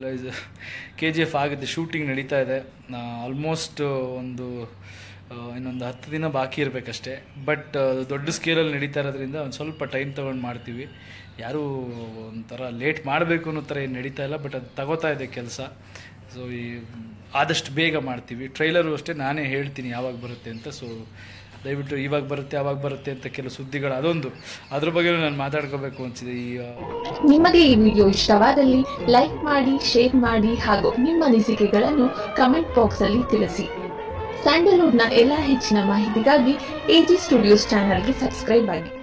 guys K G F ಆಗುತ್ತೆ shooting ನಡೀತಾ ಇದೆ ಆಲ್ಮೋಸ್ಟ್ ಒಂದು ಆ, ಇನ್ನೊಂದು ಹತ್ತು ದಿನ ಬಾಕಿ ಇರಬೇಕಷ್ಟೇ ಬಟ್ ದೊಡ್ಡ ಸ್ಕೇಲಲ್ಲಿ ನಡೀತಾ ಇರೋದ್ರಿಂದ ಒಂದು ಸ್ವಲ್ಪ ಟೈಮ್ ತೊಗೊಂಡು ಮಾಡ್ತೀವಿ ಯಾರೂ ಒಂಥರ ಲೇಟ್ ಮಾಡಬೇಕು ಅನ್ನೋ ಥರ ಏನು ನಡೀತಾ ಇಲ್ಲ ಬಟ್ ಅದು ತಗೋತಾ ಇದೆ ಕೆಲಸ ಸೊ ಈ ಆದಷ್ಟು ಬೇಗ ಮಾಡ್ತೀವಿ ಟ್ರೈಲರು ಅಷ್ಟೇ ನಾನೇ ಹೇಳ್ತೀನಿ ಯಾವಾಗ ಬರುತ್ತೆ ಅಂತ ಸೊ ದಯವಿಟ್ಟು ಇವಾಗ ಬರುತ್ತೆ ಯಾವಾಗ ಬರುತ್ತೆ ಅಂತ ಕೆಲವು ಸುದ್ದಿಗಳು ಅದೊಂದು ಅದ್ರ ಬಗ್ಗೆ ನಾನು ಮಾತಾಡ್ಕೋಬೇಕು ಅನಿಸಿದೆ ಈ ಆ, ನಿಮಗೆ ಈ ವಿಡಿಯೋ ಇಷ್ಟವಾದಲ್ಲಿ ಲೈಕ್ ಮಾಡಿ ಶೇರ್ ಮಾಡಿ ಹಾಗೂ ನಿಮ್ಮ ಅನಿಸಿಕೆಗಳನ್ನು ಕಮೆಂಟ್ ಬಾಕ್ಸ್ ಅಲ್ಲಿ ತಿಳಿಸಿ ಸ್ಯಾಂಡಲ್ವುಡ್ನ ಎಲ್ಲ ಹೆಚ್ಚಿನ ಮಾಹಿತಿಗಾಗಿ ಎಜಿ ಸ್ಟುಡಿಯೋಸ್ ಚಾನಲ್ಗೆ ಸಬ್ಸ್ಕ್ರೈಬ್ ಆಗಿ